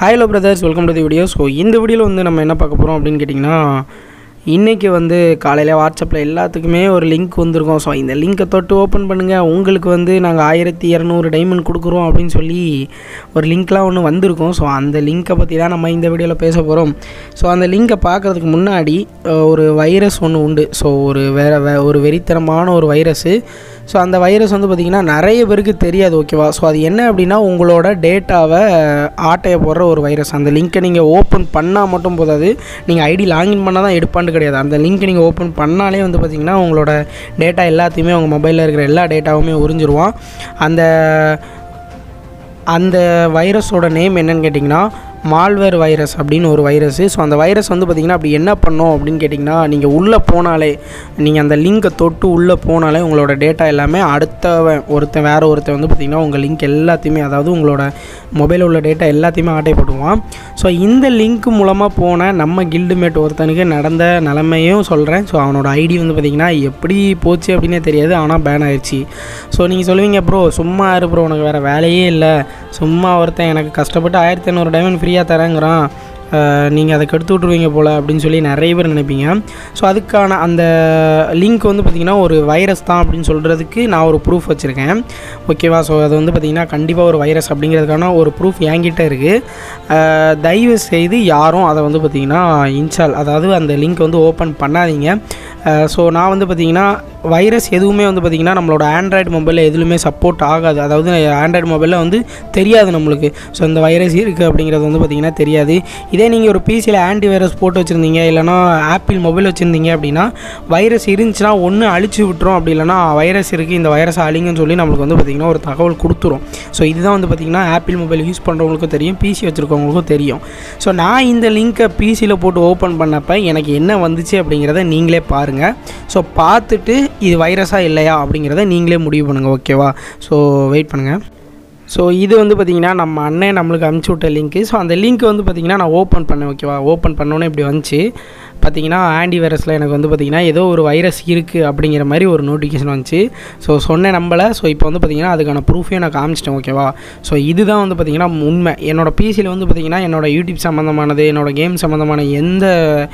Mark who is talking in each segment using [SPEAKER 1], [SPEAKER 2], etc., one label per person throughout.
[SPEAKER 1] hi hello brothers welcome to the video so இந்த வீடியோவில் வந்து நம்ம என்ன பார்க்க போகிறோம் அப்படின்னு கேட்டிங்கன்னா இன்றைக்கி வந்து காலையில் வாட்ஸ்அப்பில் எல்லாத்துக்குமே ஒரு லிங்க் வந்திருக்கோம் ஸோ இந்த லிங்க்கை தொட்டு ஓப்பன் பண்ணுங்கள் உங்களுக்கு வந்து நாங்கள் ஆயிரத்தி இரநூறு டைமண்ட் கொடுக்குறோம் அப்படின்னு சொல்லி ஒரு லிங்க்லாம் ஒன்று வந்திருக்கோம் ஸோ அந்த லிங்க்கை பற்றி தான் நம்ம இந்த வீடியோவில் பேச போகிறோம் ஸோ அந்த லிங்க்கை பார்க்குறதுக்கு முன்னாடி அஹ், ஒரு வைரஸ் ஒன்று உண்டு ஸோ ஒரு வேறு வே ஒரு வெறித்தனமான ஒரு வைரஸு ஸோ அந்த வைரஸ் வந்து பார்த்திங்கன்னா நிறைய பேருக்கு தெரியாது ஓகேவா ஸோ அது என்ன அப்படின்னா உங்களோட டேட்டாவை ஆட்டைய போடுற ஒரு வைரஸ் அந்த லிங்க்கை நீங்கள் ஓப்பன் பண்ணால் மட்டும் போதாது நீங்கள் ஐடி லாகின் பண்ணால் தான் எடுப்பான்னு கிடையாது அந்த லிங்க்கை நீங்கள் ஓப்பன் பண்ணாலே வந்து பார்த்திங்கன்னா உங்களோட டேட்டா எல்லாத்தையுமே உங்கள் மொபைலில் இருக்கிற எல்லா டேட்டாவுமே உறிஞ்சிருவான் அந்த அந்த வைரஸோட நேம் என்னன்னு கேட்டிங்கன்னா மால்வேர் வைரஸ் அப்படின்னு ஒரு வைரஸு ஸோ அந்த வைரஸ் வந்து பார்த்திங்கன்னா அப்படி என்ன பண்ணும் அப்படின்னு கேட்டிங்கன்னா நீங்கள் உள்ளே போனாலே நீங்கள் அந்த லிங்கை தொட்டு உள்ளே போனாலே உங்களோட டேட்டா எல்லாமே அடுத்தவன் ஒருத்தன் வேறு ஒருத்தன் வந்து பார்த்திங்கன்னா உங்கள் லிங்க் எல்லாத்தையுமே அதாவது உங்களோட மொபைலில் உள்ள டேட்டா எல்லாத்தையுமே ஆட்டை போட்டுவான் ஸோ இந்த லிங்க் மூலமாக போன நம்ம கில்டு மேட் ஒருத்தனுக்கு நடந்த நிலமையும் சொல்கிறேன் ஸோ அவனோட ஐடி வந்து பார்த்திங்கன்னா எப்படி போச்சு அப்படின்னே தெரியாது ஆனால் பேன் ஆயிடுச்சு ஸோ நீங்கள் சொல்லுவீங்க ப்ரோ சும்மா இரு ப்ரோ உனக்கு வேறு வேலையே இல்லை சும்மா ஒருத்தன் எனக்கு கஷ்டப்பட்டு ஆயிரத்தி ஐநூறு டைமண்ட் ஃப்ரீயாக தரேங்கிறான் நீங்கள் அதை கெடுத்து விட்ருவீங்க போல் அப்படின்னு சொல்லி நிறைய பேர் நினைப்பீங்க ஸோ அதுக்கான அந்த லிங்க் வந்து பார்த்திங்கன்னா ஒரு வைரஸ் தான் அப்படின்னு சொல்கிறதுக்கு நான் ஒரு ப்ரூஃப் வச்சுருக்கேன் ஓகேவா ஸோ அது வந்து பார்த்திங்கன்னா கண்டிப்பாக ஒரு வைரஸ் அப்படிங்கிறதுக்கான ஒரு ப்ரூஃப் என்கிட்ட இருக்குது தயவு செய்து யாரும் அதை வந்து பார்த்திங்கன்னா இன்ஸ்டால் அதாவது அந்த லிங்க் வந்து ஓப்பன் பண்ணாதீங்க ஸோ நான் வந்து பார்த்திங்கன்னா வைரஸ் எதுவுமே வந்து பார்த்திங்கன்னா நம்மளோட ஆண்ட்ராய்டு மொபைலில் எதுவுமே சப்போர்ட் ஆகாது அதாவது ஆண்ட்ராய்டு மொபைலில் வந்து தெரியாது நம்மளுக்கு ஸோ இந்த வைரஸ் இருக்குது அப்படிங்கிறது வந்து பார்த்திங்கன்னா தெரியாது இதே நீங்கள் ஒரு பிசியில் ஆன்டி வைரஸ் போட்டு வச்சுருந்தீங்க இல்லைனா ஆப்பிள் மொபைல் வச்சுருந்தீங்க அப்படின்னா வைரஸ் இருந்துச்சுன்னா ஒன்று அழிச்சு விட்டுரும் அப்படி இல்லைனா வைரஸ் இருக்குது இந்த வைரஸ் அழிங்கன்னு சொல்லி நம்மளுக்கு வந்து பார்த்திங்கன்னா ஒரு தகவல் கொடுத்துரும் ஸோ இதுதான் வந்து பார்த்திங்கன்னா ஆப்பிள் மொபைல் யூஸ் பண்ணுறவங்களுக்கும் தெரியும் பிசி வச்சுருக்கவங்களுக்கும் தெரியும் ஸோ நான் இந்த லிங்க்கை பிசியில் போட்டு ஓப்பன் பண்ணப்போ எனக்கு என்ன வந்துச்சு அப்படிங்கிறத நீங்களே பாருங்கள் ஸோ பார்த்துட்டு இது வைரஸாக இல்லையா அப்படிங்கிறத நீங்களே முடிவு பண்ணுங்கள் ஓகேவா ஸோ வெயிட் பண்ணுங்கள் ஸோ இது வந்து பார்த்திங்கன்னா நம்ம அண்ணன் நம்மளுக்கு அனுப்பிச்சி விட்ட லிங்க்கு ஸோ அந்த லிங்க் வந்து பார்த்திங்கன்னா நான் ஓப்பன் பண்ணேன் ஓகேவா ஓப்பன் பண்ணோன்னே இப்படி வந்துச்சு பார்த்தீங்கன்னா ஆன்டி வைரஸில் எனக்கு வந்து பார்த்திங்கன்னா ஏதோ ஒரு வைரஸ் இருக்குது அப்படிங்கிற மாதிரி ஒரு நோட்டிஃபிகேஷன் வந்துச்சு ஸோ சொன்னேன் நம்பலை ஸோ இப்போ வந்து பார்த்திங்கன்னா அதுக்கான ப்ரூஃபையும் நான் காமிச்சிட்டேன் ஓகேவா ஸோ இதுதான் வந்து பார்த்திங்கன்னா உண்மை என்னோடய பிசியில் வந்து பார்த்திங்கன்னா என்னோட யூடியூப் சம்மந்தமானது என்னோடய கேம் சம்மந்தமான எந்த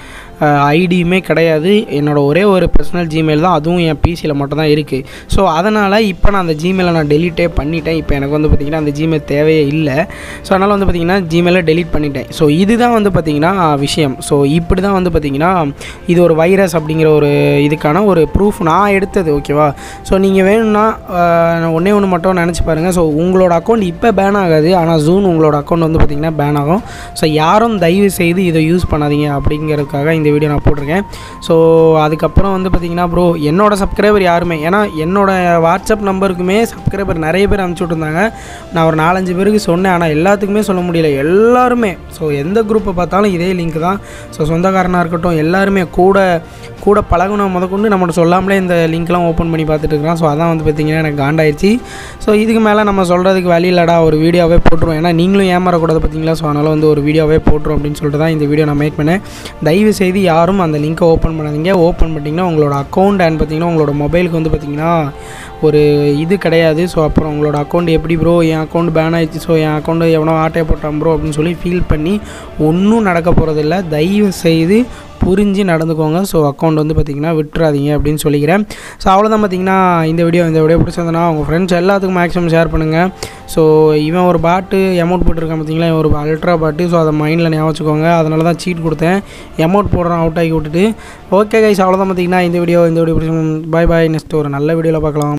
[SPEAKER 1] ஐடியுமே கிடையாது என்னோட ஒரே ஒரு பர்சனல் ஜிமெயில் தான் அதுவும் என் பிசியில் மட்டும் தான் இருக்குது ஸோ அதனால் இப்போ நான் அந்த ஜிமெயிலை நான் டெலிட்டே பண்ணிட்டேன் இப்போ எனக்கு வந்து பார்த்திங்கன்னா அந்த ஜிமெயில் தேவையே இல்லை ஸோ அதனால் வந்து பார்த்திங்கன்னா ஜிமெயிலை டெலீட் பண்ணிட்டேன் ஸோ இதுதான் வந்து பார்த்திங்கன்னா விஷயம் ஸோ இப்படி தான் வந்து பார்த்திங்கன்னா இது ஒரு வைரஸ் அப்படிங்கிற ஒரு இதுக்கான ஒரு ப்ரூஃப் நான் எடுத்தது ஓகேவா ஸோ நீங்கள் வேணும்னா ஆஹ், ஒண்ணே ஒன்று மட்டும் நினச்சி பாருங்கள் ஸோ உங்களோட அக்கௌண்ட் இப்போ பேன் ஆகாது ஆனால் ஜூன் உங்களோட அக்கௌண்ட் வந்து பார்த்திங்கன்னா பேன் ஆகும் ஸோ யாரும் தயவு செய்து இதை யூஸ் பண்ணாதீங்க அப்படிங்கிறதுக்காக இந்த வீடியோ நான் போட்டிருக்கேன் ஸோ அதுக்கப்புறம் வந்து பார்த்திங்கன்னா ப்ரோ என்னோட சப்ஸ்கிரைபர் யாருமே ஏன்னா என்னோட வாட்ஸ்அப் நம்பருக்குமே சப்ஸ்கிரைபர் நிறைய பேர் அனுப்பிச்சி விட்ருந்தாங்க நான் ஒரு நாலஞ்சு பேருக்கு சொன்னேன் ஆனால் எல்லாத்துக்குமே சொல்ல முடியல எல்லாருமே ஸோ எந்த குரூப்பை பார்த்தாலும் இதே லிங்க் தான் ஸோ சொந்தக்காரனாக இருக்கட்டும் எல்லாருமே கூட கூட பழகுன முதற்கொண்டு நம்மகிட்ட சொல்லாமலே இந்த லிங்க்லாம் ஓப்பன் பண்ணி பார்த்துட்டு இருக்கிறான் ஸோ அதான் வந்து பார்த்திங்கன்னா எனக்கு காண்டாயிடுச்சு ஸோ இதுக்கு மேலே நம்ம சொல்கிறதுக்கு வழி இல்லடா ஒரு வீடியோவே போட்டுருவோம் ஏன்னா நீங்களும் ஏமாறக்கூடாது பார்த்தீங்களா ஸோ அதனால் வந்து ஒரு வீடியோவே போட்டுரும் அப்படின்னு சொல்லிட்டு தான் இந்த வீடியோ நான் மேக் பண்ணேன் தயவு செய்து யாரும் அந்த லிங்க்கை ஓப்பன் பண்ணாதீங்க ஓப்பன் பண்ணிட்டீங்கன்னா உங்களோட அக்கௌண்ட் அண்ட் பார்த்தீங்கன்னா உங்களோட மொபைலுக்கு வந்து பார்த்திங்கன்னா ஒரு இது கிடையாது ஸோ அப்புறம் உங்களோட அக்கௌண்ட் எப்படி ப்ரோ என் அக்கௌண்ட் பேன் ஆயிடுச்சு ஸோ என் அக்கௌண்ட்டு எவனோ ஆட்டையை போட்டான் ப்ரோ அப்படின்னு சொல்லி ஃபீல் பண்ணி ஒன்றும் நடக்க போகிறதில்ல தயவு செய்து புரிஞ்சு நடந்துக்கோங்க ஸோ அக்கௌண்ட் வந்து பார்த்திங்கன்னா விட்டுறாதீங்க அப்படின்னு சொல்லிக்கிறேன் ஸோ அவ்வளோதான் பார்த்தீங்கன்னா இந்த வீடியோ இந்த வீடியோ பிடிச்சிருந்தனா உங்கள் ஃப்ரெண்ட்ஸ் எல்லாத்துக்கும் மேக்ஸிமம் ஷேர் பண்ணுங்கள் ஸோ இவன் ஒரு பாட்டு அமௌண்ட் போட்டிருக்கான் பார்த்தீங்களா இவன் ஒரு அல்ட்ரா பாட்டு ஸோ அதை மைண்டில் ஞாபகம் வச்சுக்கோங்க அதனால தான் சீட் கொடுத்தேன் அமௌண்ட் போடுறான் அவுட் ஆகி விட்டுட்டு ஓகே கைஸ் அவ்வளோதான் பார்த்தீங்கன்னா இந்த வீடியோ இந்த வீடியோ பிடிச்சி பாய் பாய் நெக்ஸ்ட் ஒரு நல்ல வீடியோவில் பார்க்கலாம்